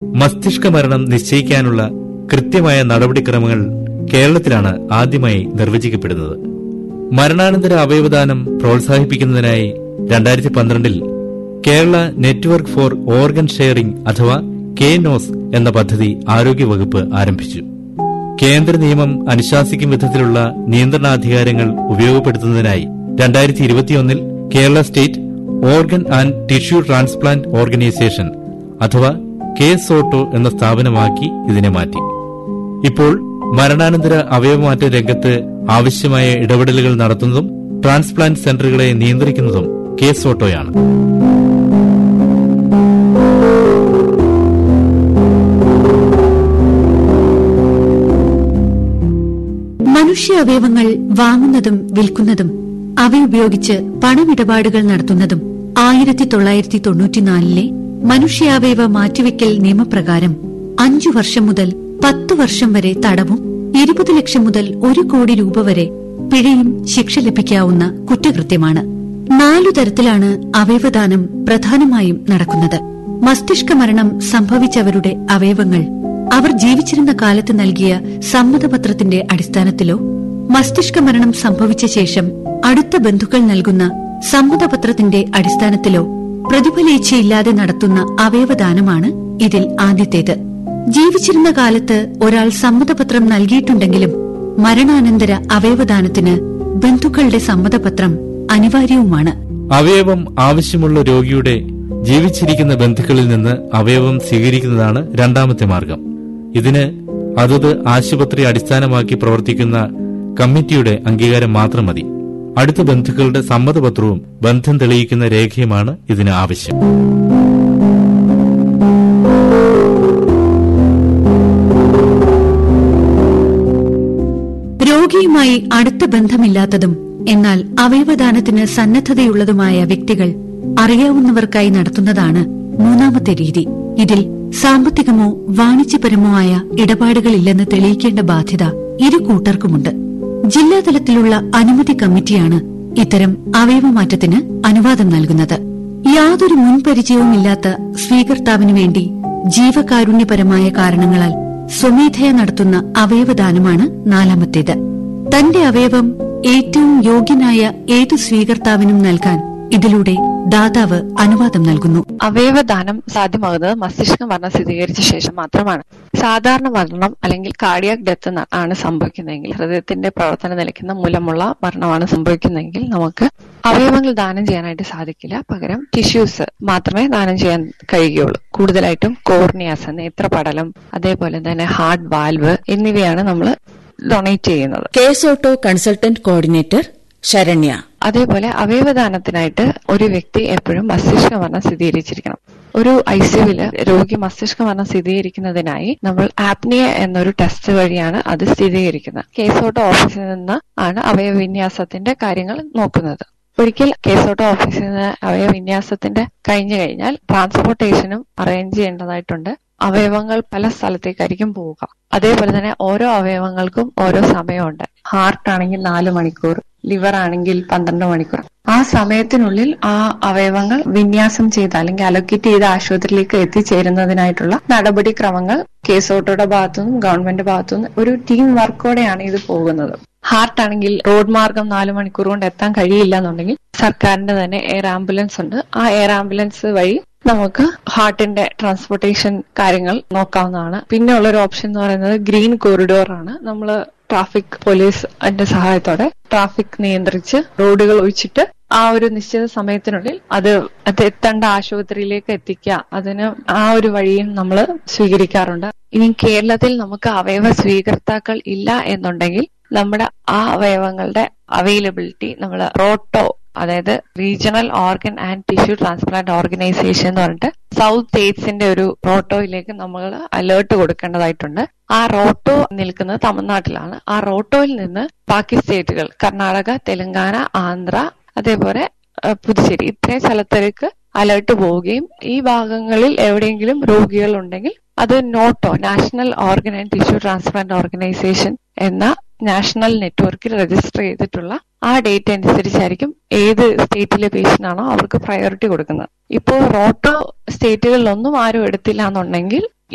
മസ്തിഷ്ക മരണം നിശ്ചയിക്കാനുള്ള കൃത്യമായ നടപടിക്രമങ്ങൾ കേരളത്തിലാണ് ആദ്യമായി നിർവചിക്കപ്പെടുന്നത് മരണാനന്തര അവയവദാനം പ്രോത്സാഹിപ്പിക്കുന്നതിനായി രണ്ടായിരത്തി പന്ത്രണ്ടിൽ Kerala network for organ sharing അഥവാ കെ നോസ് എന്ന പദ്ധതി ആരോഗ്യവകുപ്പ് ആരംഭിച്ചു കേന്ദ്ര നിയമം അനുശാസിക്കും വിധത്തിലുള്ള നിയന്ത്രണാധികാരങ്ങൾ ഉപയോഗപ്പെടുത്തുന്നതിനായി രണ്ടായിരത്തി ഇരുപത്തിയൊന്നിൽ Kerala state organ and tissue transplant organisation അഥവാ കെ സോട്ടോ എന്ന സ്ഥാപനമാക്കി ഇതിനെ മാറ്റി ഇപ്പോൾ മരണാനന്തര അവയവമാറ്റ രംഗത്ത് ആവശ്യമായ ഇടപെടലുകൾ നടത്തുന്നതും ട്രാൻസ്പ്ലാന്റ് സെന്ററുകളെ നിയന്ത്രിക്കുന്നതും കെ സോട്ടോയാണ് മനുഷ്യ അവയവങ്ങൾ വാങ്ങുന്നതും വിൽക്കുന്നതും അവയുപയോഗിച്ച് പണമിടപാടുകൾ നടത്തുന്നതും ആയിരത്തി തൊള്ളായിരത്തി തൊണ്ണൂറ്റിനാലിലെ മനുഷ്യാവയവ മാറ്റിവെക്കൽ നിയമപ്രകാരം അഞ്ചു വർഷം മുതൽ പത്തു വർഷം വരെ തടവും ഇരുപത് ലക്ഷം മുതൽ ഒരു കോടി രൂപ വരെ പിഴയും ശിക്ഷ ലഭിക്കാവുന്ന കുറ്റകൃത്യമാണ് നാലു തരത്തിലാണ് അവയവദാനം പ്രധാനമായും നടക്കുന്നത് മസ്തിഷ്ക മരണം സംഭവിച്ചവരുടെ അവയവങ്ങൾ അവർ ജീവിച്ചിരുന്ന കാലത്ത് നൽകിയ സമ്മതപത്രത്തിന്റെ അടിസ്ഥാനത്തിലോ മസ്തിഷ്ക മരണം സംഭവിച്ച ശേഷം അടുത്ത ബന്ധുക്കൾ നൽകുന്ന സമ്മതപത്രത്തിന്റെ അടിസ്ഥാനത്തിലോ പ്രതിഫലേച്ഛയില്ലാതെ നടത്തുന്ന അവയവദാനമാണ് ഇതിൽ ആദ്യത്തേത് ജീവിച്ചിരുന്ന കാലത്ത് ഒരാൾ സമ്മതപത്രം നൽകിയിട്ടുണ്ടെങ്കിലും മരണാനന്തര അവയവദാനത്തിന് ബന്ധുക്കളുടെ സമ്മതപത്രം അനിവാര്യവുമാണ് അവയവം ആവശ്യമുള്ള രോഗിയുടെ ജീവിച്ചിരിക്കുന്ന ബന്ധുക്കളിൽ നിന്ന് അവയവം സ്വീകരിക്കുന്നതാണ് രണ്ടാമത്തെ മാർഗം ഇതിന് അതത് ആശുപത്രി അടിസ്ഥാനമാക്കി പ്രവർത്തിക്കുന്ന കമ്മിറ്റിയുടെ അംഗീകാരം മാത്രം മതി അടുത്ത ബന്ധുക്കളുടെ സമ്മതപത്രവും ബന്ധം തെളിയിക്കുന്ന രേഖയുമാണ് ഇതിന് ആവശ്യം രോഗിയുമായി അടുത്ത ബന്ധമില്ലാത്തതും എന്നാൽ അവയവദാനത്തിന് സന്നദ്ധതയുള്ളതുമായ വ്യക്തികൾ അറിയാവുന്നവർക്കായി നടത്തുന്നതാണ് മൂന്നാമത്തെ രീതി ഇതിൽ സാമ്പത്തികമോ വാണിജ്യപരമോ ആയ ഇടപാടുകളില്ലെന്ന് തെളിയിക്കേണ്ട ബാധ്യത ഇരു കൂട്ടർക്കുമുണ്ട് ജില്ലാതലത്തിലുള്ള അനുമതി കമ്മിറ്റിയാണ് ഇത്തരം അവയവമാറ്റത്തിന് അനുവാദം നൽകുന്നത് യാതൊരു മുൻപരിചയവുമില്ലാത്ത സ്വീകർത്താവിനു വേണ്ടി ജീവകാരുണ്യപരമായ കാരണങ്ങളാൽ സ്വമേധയ നടത്തുന്ന അവയവദാനമാണ് നാലാമത്തേത് തന്റെ അവയവം ഏറ്റവും യോഗ്യനായ ഏതു സ്വീകർത്താവിനും നൽകാൻ ഇതിലൂടെ ദാതാവ് അനുവാദം നൽകുന്നു അവയവദാനം സാധ്യമാകുന്നത് മസ്തിഷ്ക മരണം സ്ഥിരീകരിച്ച ശേഷം മാത്രമാണ് സാധാരണ മരണം അല്ലെങ്കിൽ കാർഡിയാക് ഡെത്ത് ആണ് സംഭവിക്കുന്നതെങ്കിൽ ഹൃദയത്തിന്റെ പ്രവർത്തനം നിലയ്ക്കുന്ന മൂലമുള്ള മരണമാണ് സംഭവിക്കുന്നതെങ്കിൽ നമുക്ക് അവയവങ്ങൾ ദാനം ചെയ്യാനായിട്ട് സാധിക്കില്ല പകരം ടിഷ്യൂസ് മാത്രമേ ദാനം ചെയ്യാൻ കഴിയുകയുള്ളൂ കൂടുതലായിട്ടും കോർണിയാസ് നേത്രപടലം അതേപോലെ തന്നെ ഹാർട്ട് വാൽവ് എന്നിവയാണ് നമ്മൾ ഡൊണേറ്റ് ചെയ്യുന്നത് കേസോട്ടോ കൺസൾട്ടന്റ് കോർഡിനേറ്റർ ശരണ്യ അതേപോലെ അവയവദാനത്തിനായിട്ട് ഒരു വ്യക്തി എപ്പോഴും മസ്തിഷ്ക മരണം സ്ഥിരീകരിച്ചിരിക്കണം ഒരു ഐസിയുവില് രോഗി മസ്തിഷ്ക മരണം സ്ഥിരീകരിക്കുന്നതിനായി നമ്മൾ ആപ്നിയ എന്നൊരു ടെസ്റ്റ് വഴിയാണ് അത് സ്ഥിരീകരിക്കുന്നത് കേസോട്ടോ ഓഫീസിൽ നിന്ന് ആണ് അവയവവിന്യാസത്തിന്റെ കാര്യങ്ങൾ നോക്കുന്നത് ഒരിക്കൽ കേസോട്ടോ ഓഫീസിൽ നിന്ന് അവയവവിന്യാസത്തിന്റെ കഴിഞ്ഞു കഴിഞ്ഞാൽ ട്രാൻസ്പോർട്ടേഷനും അറേഞ്ച് ചെയ്യേണ്ടതായിട്ടുണ്ട് അവയവങ്ങൾ പല സ്ഥലത്തേക്കായിരിക്കും പോവുക അതേപോലെ തന്നെ ഓരോ അവയവങ്ങൾക്കും ഓരോ സമയമുണ്ട് ഹാർട്ട് ആണെങ്കിൽ നാല് മണിക്കൂർ ലിവർ ആണെങ്കിൽ പന്ത്രണ്ട് മണിക്കൂർ ആ സമയത്തിനുള്ളിൽ ആ അവയവങ്ങൾ വിന്യാസം ചെയ്ത് അല്ലെങ്കിൽ അലൊക്കേറ്റ് ചെയ്ത ആശുപത്രിയിലേക്ക് എത്തിച്ചേരുന്നതിനായിട്ടുള്ള നടപടിക്രമങ്ങൾ കേസോട്ടോയുടെ ഭാഗത്തുനിന്നും ഗവൺമെന്റ് ഭാഗത്തുനിന്നും ഒരു ടീം വർക്കോടെയാണ് ഇത് പോകുന്നത് ഹാർട്ട് ആണെങ്കിൽ റോഡ് മാർഗം നാല് മണിക്കൂർ കൊണ്ട് എത്താൻ കഴിയില്ല എന്നുണ്ടെങ്കിൽ സർക്കാരിന്റെ തന്നെ എയർ ആംബുലൻസ് ഉണ്ട് ആ എയർ ആംബുലൻസ് വഴി നമുക്ക് ഹാർട്ടിന്റെ ട്രാൻസ്പോർട്ടേഷൻ കാര്യങ്ങൾ നോക്കാവുന്നതാണ് പിന്നെ ഉള്ള ഒരു ഓപ്ഷൻ എന്ന് പറയുന്നത് ഗ്രീൻ കോറിഡോർ ആണ് നമ്മൾ ട്രാഫിക് പോലീസ് അതിന്റെ സഹായത്തോടെ ട്രാഫിക് നിയന്ത്രിച്ച് റോഡുകൾ ഒഴിച്ചിട്ട് ആ ഒരു നിശ്ചിത സമയത്തിനുള്ളിൽ അത് അത് എത്തേണ്ട ആശുപത്രിയിലേക്ക് എത്തിക്കുക അതിന് ആ ഒരു വഴിയും നമ്മൾ സ്വീകരിക്കാറുണ്ട് ഇനി കേരളത്തിൽ നമുക്ക് അവയവ സ്വീകർത്താക്കൾ ഇല്ല എന്നുണ്ടെങ്കിൽ നമ്മുടെ ആ അവയവങ്ങളുടെ അവൈലബിലിറ്റി നമ്മൾ റോട്ടോ അതായത് regional organ and tissue transplant organisation എന്ന് പറഞ്ഞിട്ട് സൗത്ത് സ്റ്റേറ്റ്സിന്റെ ഒരു റോട്ടോയിലേക്ക് നമ്മൾ അലേർട്ട് കൊടുക്കേണ്ടതായിട്ടുണ്ട് ആ റോട്ടോ നിൽക്കുന്നത് തമിഴ്നാട്ടിലാണ് ആ റോട്ടോയിൽ നിന്ന് ബാക്കി സ്റ്റേറ്റുകൾ കർണാടക തെലങ്കാന ആന്ധ്ര അതേപോലെ പുതുച്ചേരി ഇത്രയും സ്ഥലത്തേക്ക് അലേർട്ട് പോവുകയും ഈ ഭാഗങ്ങളിൽ എവിടെയെങ്കിലും രോഗികൾ ഉണ്ടെങ്കിൽ അത് NOTTO national organ and tissue transplant organisation എന്ന നാഷണൽ നെറ്റ്വർക്കിൽ രജിസ്റ്റർ ചെയ്തിട്ടുള്ള ആ ഡേറ്റ് അനുസരിച്ചായിരിക്കും ഏത് സ്റ്റേറ്റിലെ പേഷ്യന്റ് ആണോ അവർക്ക് പ്രയോറിറ്റി കൊടുക്കുന്നത് ഇപ്പോൾ റോട്ടോ സ്റ്റേറ്റുകളിലൊന്നും ആരും എടുത്തില്ല എന്നുണ്ടെങ്കിൽ